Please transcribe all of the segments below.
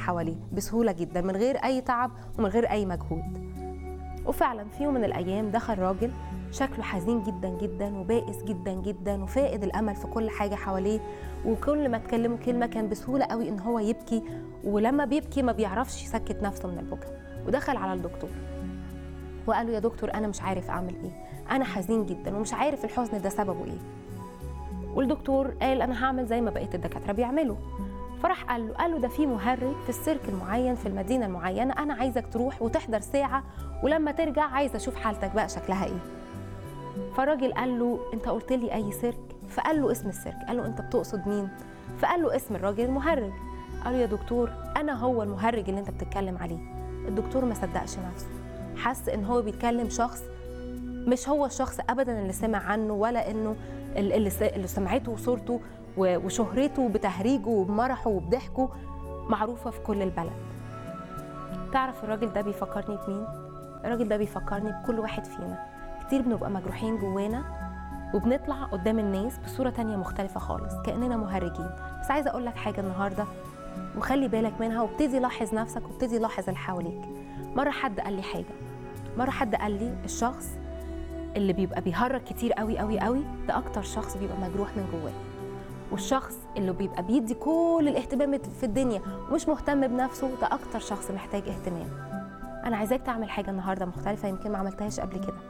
حواليه بسهوله جدا من غير اي تعب ومن غير اي مجهود وفعلا في يوم من الايام دخل راجل شكله حزين جدا جدا وبائس جدا جدا وفاقد الامل في كل حاجه حواليه وكل ما تكلمه كلمه كان بسهوله قوي ان هو يبكي ولما بيبكي ما بيعرفش يسكت نفسه من البكاء ودخل على الدكتور وقال له يا دكتور انا مش عارف اعمل ايه انا حزين جدا ومش عارف الحزن ده سببه ايه والدكتور قال انا هعمل زي ما بقيه الدكاتره بيعملوا فراح قال له قال له ده في مهرج في السيرك المعين في المدينه المعينه انا عايزك تروح وتحضر ساعه ولما ترجع عايزه اشوف حالتك بقى شكلها ايه فالراجل قال له انت قلت لي اي سيرك فقال له اسم السيرك قال له انت بتقصد مين فقال له اسم الراجل المهرج قال له يا دكتور انا هو المهرج اللي انت بتتكلم عليه الدكتور ما صدقش نفسه حس ان هو بيتكلم شخص مش هو الشخص ابدا اللي سمع عنه ولا انه اللي اللي سمعته وصورته وشهرته بتهريجه وبمرحه وبضحكه معروفه في كل البلد تعرف الراجل ده بيفكرني بمين الراجل ده بيفكرني بكل واحد فينا كتير بنبقى مجروحين جوانا وبنطلع قدام الناس بصورة تانية مختلفة خالص كأننا مهرجين بس عايزة أقول لك حاجة النهاردة وخلي بالك منها وابتدي لاحظ نفسك وابتدي لاحظ اللي حواليك مرة حد قال لي حاجة مرة حد قال لي الشخص اللي بيبقى بيهرج كتير قوي قوي قوي ده أكتر شخص بيبقى مجروح من جواه والشخص اللي بيبقى بيدي كل الاهتمام في الدنيا ومش مهتم بنفسه ده أكتر شخص محتاج اهتمام أنا عايزاك تعمل حاجة النهاردة مختلفة يمكن ما عملتهاش قبل كده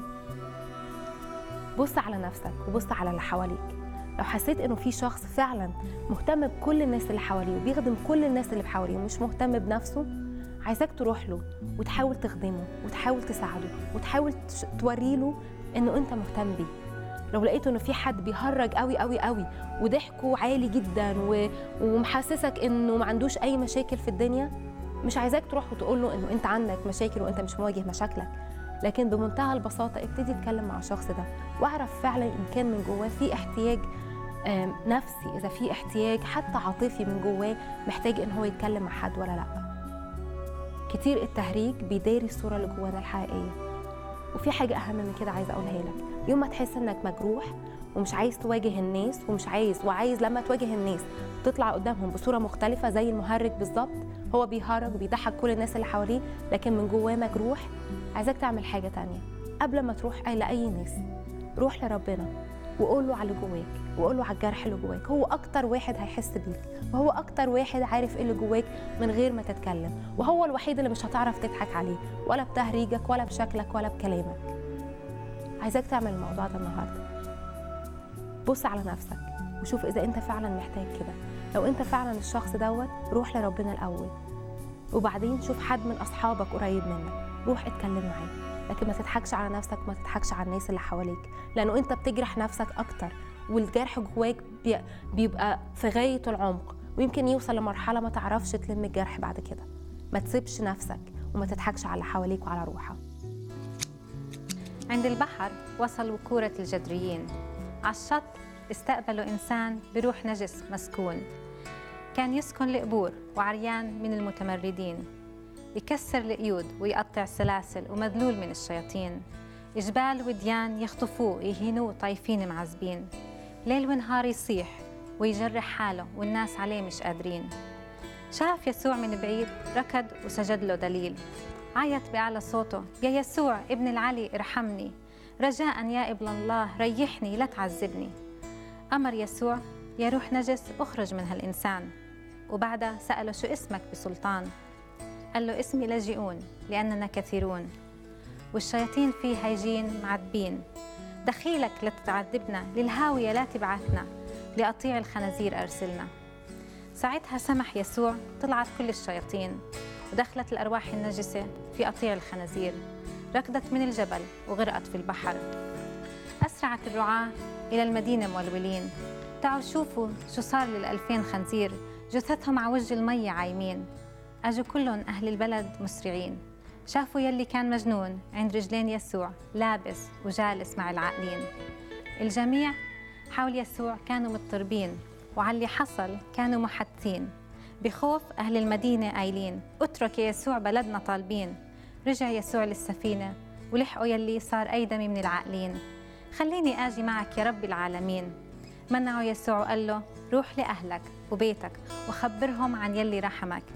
بص على نفسك وبص على اللي حواليك لو حسيت انه في شخص فعلا مهتم بكل الناس اللي حواليه وبيخدم كل الناس اللي حواليه ومش مهتم بنفسه عايزاك تروح له وتحاول تخدمه وتحاول تساعده وتحاول توري له انه انت مهتم بيه لو لقيت انه في حد بيهرج قوي قوي قوي وضحكه عالي جدا ومحسسك انه ما عندوش اي مشاكل في الدنيا مش عايزاك تروح وتقول له انه انت عندك مشاكل وانت مش مواجه مشاكلك لكن بمنتهى البساطة ابتدي اتكلم مع الشخص ده واعرف فعلا إن كان من جواه في احتياج نفسي إذا في احتياج حتى عاطفي من جواه محتاج إن هو يتكلم مع حد ولا لأ كتير التهريج بيداري الصورة اللي جوانا الحقيقية وفي حاجة أهم من كده عايزة أقولها لك يوم ما تحس إنك مجروح ومش عايز تواجه الناس ومش عايز وعايز لما تواجه الناس تطلع قدامهم بصورة مختلفة زي المهرج بالظبط هو بيهرج وبيضحك كل الناس اللي حواليه لكن من جواه مجروح عايزاك تعمل حاجة تانية قبل ما تروح أي لأي ناس روح لربنا وقول له على اللي جواك وقول له على الجرح اللي جواك هو أكتر واحد هيحس بيك وهو أكتر واحد عارف إيه اللي جواك من غير ما تتكلم وهو الوحيد اللي مش هتعرف تضحك عليه ولا بتهريجك ولا بشكلك ولا بكلامك عايزاك تعمل الموضوع ده النهارده بص على نفسك وشوف إذا أنت فعلا محتاج كده لو أنت فعلا الشخص دوت روح لربنا الأول وبعدين شوف حد من أصحابك قريب منك روح اتكلم معاه لكن ما تضحكش على نفسك وما تضحكش على الناس اللي حواليك لانه انت بتجرح نفسك اكتر والجرح جواك بيبقى في غايه العمق ويمكن يوصل لمرحله ما تعرفش تلم الجرح بعد كده ما تسيبش نفسك وما تضحكش على اللي حواليك وعلى روحك عند البحر وصلوا كورة الجدريين على الشط استقبلوا إنسان بروح نجس مسكون كان يسكن القبور وعريان من المتمردين يكسر القيود ويقطع سلاسل ومذلول من الشياطين جبال وديان يخطفوه يهينوه طايفين معذبين ليل ونهار يصيح ويجرح حاله والناس عليه مش قادرين شاف يسوع من بعيد ركض وسجد له دليل عيط بأعلى صوته يا يسوع ابن العلي ارحمني رجاء يا ابن الله ريحني لا تعذبني أمر يسوع يا روح نجس اخرج من هالإنسان وبعدها سأله شو اسمك بسلطان قال له اسمي لاجئون لأننا كثيرون والشياطين فيه هيجين معذبين دخيلك لتتعذبنا للهاوية لا تبعثنا لأطيع الخنازير أرسلنا ساعتها سمح يسوع طلعت كل الشياطين ودخلت الأرواح النجسة في أطيع الخنازير ركضت من الجبل وغرقت في البحر أسرعت الرعاة إلى المدينة مولولين تعالوا شوفوا شو صار للألفين خنزير جثثهم على وجه المية عايمين أجوا كلهم أهل البلد مسرعين شافوا يلي كان مجنون عند رجلين يسوع لابس وجالس مع العاقلين الجميع حول يسوع كانوا مضطربين وعلى اللي حصل كانوا محتين بخوف أهل المدينة قايلين اترك يا يسوع بلدنا طالبين رجع يسوع للسفينة ولحقوا يلي صار أيدمي من العاقلين خليني آجي معك يا رب العالمين منعوا يسوع وقال له روح لأهلك وبيتك وخبرهم عن يلي رحمك